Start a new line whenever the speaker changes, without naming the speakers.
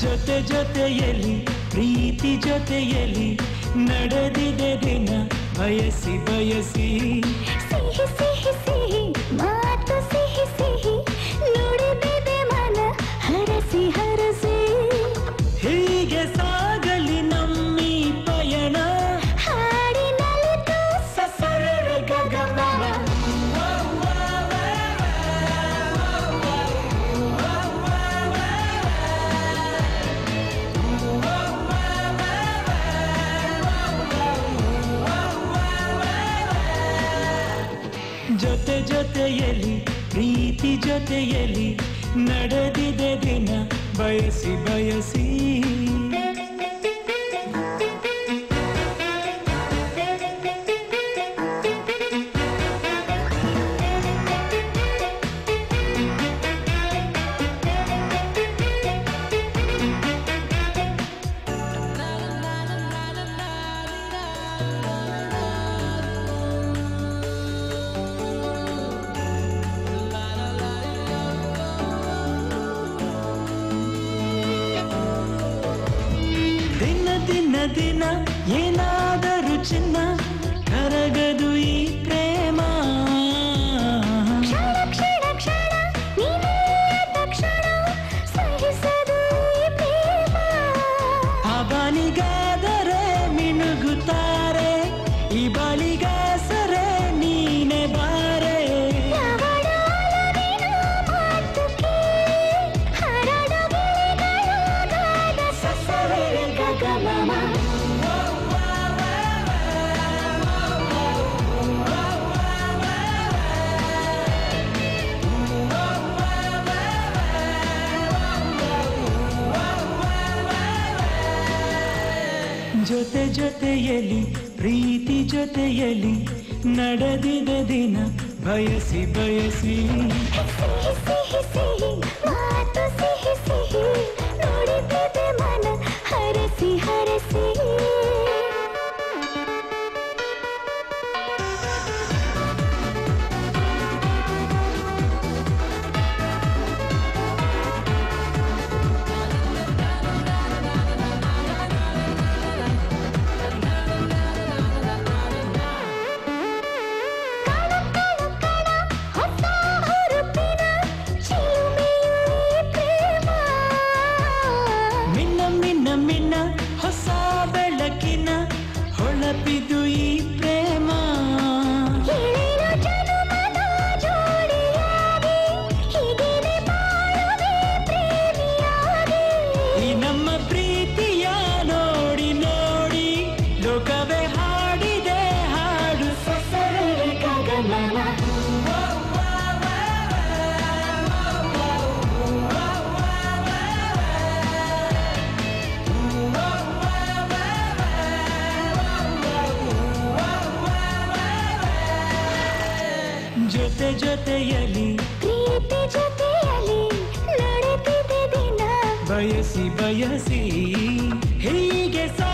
ಜೊತೆ ಜೊತೆಯಲ್ಲಿ ಪ್ರೀತಿ ಜೊತೆಯಲ್ಲಿ ನಡೆದಿದೆ ದಿನ ಬಯಸಿ ಬಯಸಿ
ಸಿಹಿ ಸಿಹಿ ಸಿಹಿ ಮಾತು ಸಿಹಿ ಸಿಹಿ ನುಡಿದಿದೆ ಮನ ಹರಸಿ ಹರಸಿ
ಹೀಗೆ ಸಾಗಲಿ ನಮ್ಮಿ ಪಯಣ
ಹಾಡಿನಲಿತು ಸಸರಳ ಗಗಮನ
ಜೊತೆ ಜೊತೆಯಲ್ಲಿ ಪ್ರೀತಿ ಜೊತೆಯಲ್ಲಿ ನಡೆದಿದೆ ದಿನ ಬಯಸಿ ಬಯಸಿ ದಿನ ದಿನ ದಿನ ಏನಾದರೂ ಚಿನ್ನ ಕರಗದು ಈ ಪ್ರೇಮ
ಕ್ಷಣ ಕ್ಷಣ ಕ್ಷಣ ನೀನೇ ತಕ್ಷಣ ಸಹಿಸದು ಈ ಪ್ರೇಮ
ಆ ಬಾಲಿಗಾದರೆ ಮಿನುಗುತ್ತಾರೆ ಈ ಬಾಲಿಗಾಸರೆ ನೀನೆ ಬಾರೆ
ಯಾವಡಾಲವಿನ ಮಾತು ಕೇಳಿ ಹರಡ ಗಿಳಿಗಳಾಗಾದ ಸಸರಳ ಗಗಮನ
ಜೊತೆ ಜೊತೆಯಲ್ಲಿ ಪ್ರೀತಿ ಜೊತೆಯಲ್ಲಿ ನಡೆದಿದೆ ದಿನ ಬಯಸಿ ಬಯಸಿ
ಸಿಹಿ ಸಿಹಿ ಸಿಹಿ ಮಾತು ಸಿಹಿ ಸಿಹಿ ನುಡಿದಿದೆ ಮನ ಹರಸಿ ಹರಸಿ ಕಣ ಕಣ ಕಣ ಹೊಸ ಹುರುಪಿನ ಚಿಲುಮೆಯು ಈ ಪ್ರೇಮ
ಮಿನ್ನ ಮಿನ್ನ ಮಿನ್ನ ಹೊಸ ಬೆಳಕಿನ ಹೊಳಪಿದು ಈ ಪ್ರೇಮ
ಏಳೇಳು ಜನುಮದ ಜೋಡಿಯಾಗಿ ಹೀಗೇನೆ ಬಾಳುವೆ ಪ್ರೇಮಿಯಾಗಿ
ಈ ನಮ್ಮ ಪ್ರೀತಿಯ ನೋಡಿ ನೋಡಿ ಲೋಕವೇ ಹಾಡಿದೆ ಹಾಡು
ಸಸರಳ ಗಗಮನ
ಜೊತೆ ಜೊತೆಯಲ್ಲಿ
ಪ್ರೀತಿ ಜೊತೆಯಲ್ಲಿ ನಡೆದಿದೆ ದಿನ
ಬಯಸಿ ಬಯಸಿ ಹೀಗೆ ಸಾ